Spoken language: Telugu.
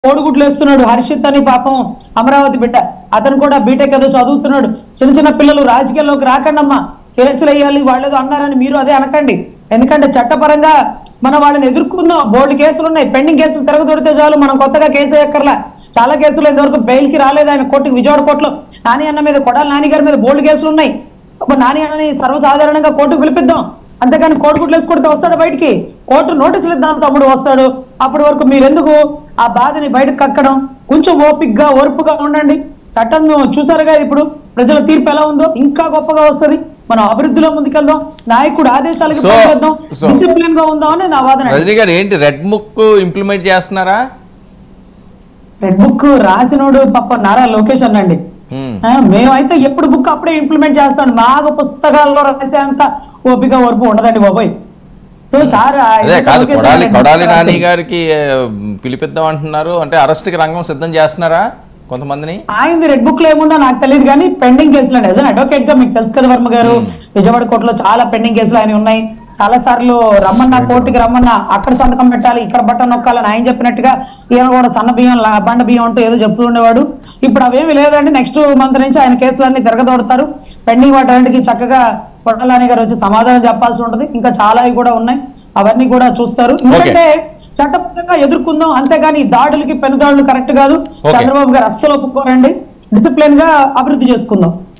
కోడిగుడ్లు వేస్తున్నాడు హర్షిత్ అని పాపం అమరావతి బిడ్డ అతను కూడా బీటెక్ ఏదో చదువుతున్నాడు చిన్న చిన్న పిల్లలు రాజకీయాల్లోకి రాకండమ్మా కేసులు వేయాలి వాళ్ళేదో అన్నారని మీరు అదే అనకండి ఎందుకంటే చట్టపరంగా మనం వాళ్ళని ఎదుర్కొందాం బోల్డ్ కేసులు ఉన్నాయి పెండింగ్ కేసులు తిరగదొడితే చాలు మనం కొత్తగా కేసు ఎక్కర్లా చాలా కేసులు ఇంతవరకు బెయిల్ కి రాలేదు ఆయన కోర్టుకి విజయవాడ కోర్టులో నాని అన్న మీద కొడాలి నాని గారి మీద బోల్డ్ కేసులు ఉన్నాయి అప్పుడు నాని అన్నని సర్వసాధారణంగా కోర్టుకు పిలిపిద్దాం అంతేకాని కోర్టు గుడ్లు వేసుకొడితే వస్తాడు బయటికి కోర్టు నోటీసులు ఇద్దాం తమ్ముడు వస్తాడు అప్పటి వరకు మీరెందుకు ఆ బాధని బయటకు కక్కడం కొంచెం ఓపిగ్గా ఓర్పుగా ఉండండి చట్టం చూసారుగా ఇప్పుడు ప్రజల తీర్పు ఎలా ఉందో ఇంకా గొప్పగా వస్తది మనం అభివృద్ధిలో ముందుకెళ్దాం నాయకుడు ఆదేశాలకు So- పనిచేద్దాం so- డిసిప్లిన్ గా ఉందాం అని నా వాదన రజనీ గారు ఏంటి రెడ్ బుక్ ఇంప్లిమెంట్ చేస్తున్నారా రెడ్ బుక్ రాసినోడు పాప నారా లోకేష్ అన్నండి హ్మ్. ఆ, మేమైతే ఎప్పుడు బుక్ అప్పుడే ఇంప్లిమెంట్ చేస్తాం మాకు పుస్తకాల్లో రాసే అంత ఓపిక ఓర్పు ఉండదండి బాబాయ్ సో సార్ ఆ అదే ఏదైతే కాదు లోకేష్ కొడాలి అన్నాడు, కొడాలి రాసి- నాని గారికి ఏ, పిలిపిద్దాం అంటున్నారు అంటే అరెస్ట్కి రంగం సిద్ధం చేస్తున్నారా కొంతమందిని ఆయనది రెడ్ బుక్ లో ఏముందో నాకు తెలియదు కానీ పెండింగ్ కేసులు అండి యాజ్ అడ్వకేట్ గా మీకు తెలుసు కదా వర్మ గారు విజయవాడ కోర్టులో చాలా పెండింగ్ కేసులు ఆయన ఉన్నాయి చాలా సార్లు రమ్మన్నా కోర్టుకి రమ్మన్నా అక్కడ సంతకం పెట్టాలి ఇక్కడ బట్టన్ నొక్కాలని ఆయన చెప్పినట్టుగా ఈయన కూడా సన్న బియ్యం లా- బండ బియ్యం అంటూ ఏదో చెప్తూ ఉండేవాడు ఇప్పుడు అవేమి లేదండి నెక్స్ట్ మంత్ నుంచి ఆయన కేసులన్నీ తిరగదోడతారు పెండింగ్ వాటన్నిటికి చక్కగా కొడాలని గారు వచ్చి సమాధానం చెప్పాల్సి ఉంటుంది ఇంకా చాలా కూడా ఉన్నాయి అవన్నీ కూడా చూస్తారు ఎందుకంటే చట్టబద్ధంగా ఎదుర్కొందాం అంతేగాని ఈ దాడులకి పెనుదాడులు కరెక్ట్ కాదు Okay. చంద్రబాబు గారు అస్సలు ఒప్పుకోరండి డిసిప్లిన్ గా అభివృద్ధి చేసుకుందాం